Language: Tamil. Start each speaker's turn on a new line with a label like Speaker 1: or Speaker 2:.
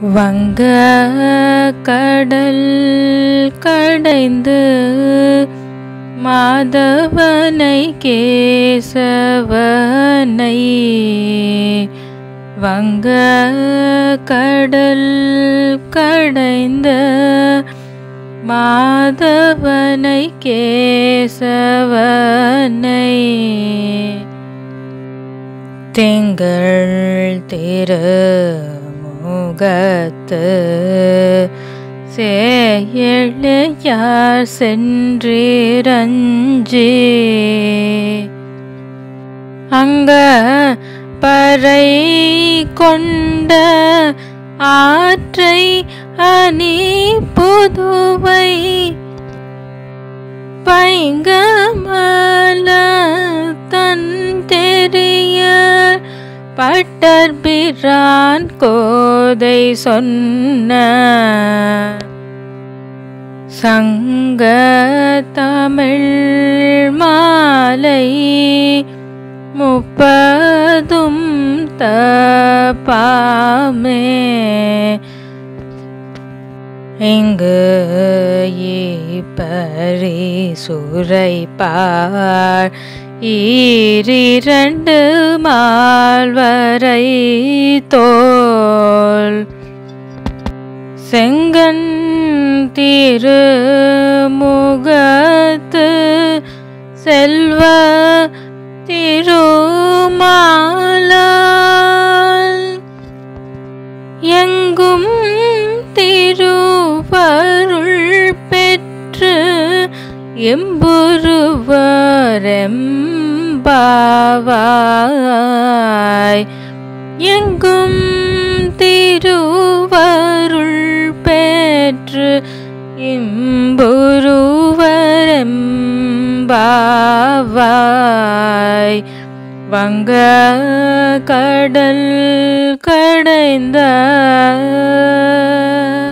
Speaker 1: வங்க கடல் கடைந்து மாதவனை கேசவனை வங்க கடல் கடைந்த மாதவனை கேசவனை திங்கள் திருமுகத்து சேயழையார் சென்றிரஞ்சி அங்க பறை கொண்ட ஆற்றை அணி புதுவை பைங்கமல தன் தெரிய பட்டர்பிரான் கோதை சொன்ன சங்க தமிழ் மாலை முப்பதும் தப்பாமே இங்கு பரி சுரைப்பார் ஈரிரண்டு மால்வரை தோல் செங்கன் திருமுகத்து செல்வ திருமாலால் எங்கும் திருவருள் பெற்று எம்புருவரெம்பாவாய் எங்கும் திருவருள் பெற்று இம்புருவரெம்பாவாய் வங்க கடல் கடைந்த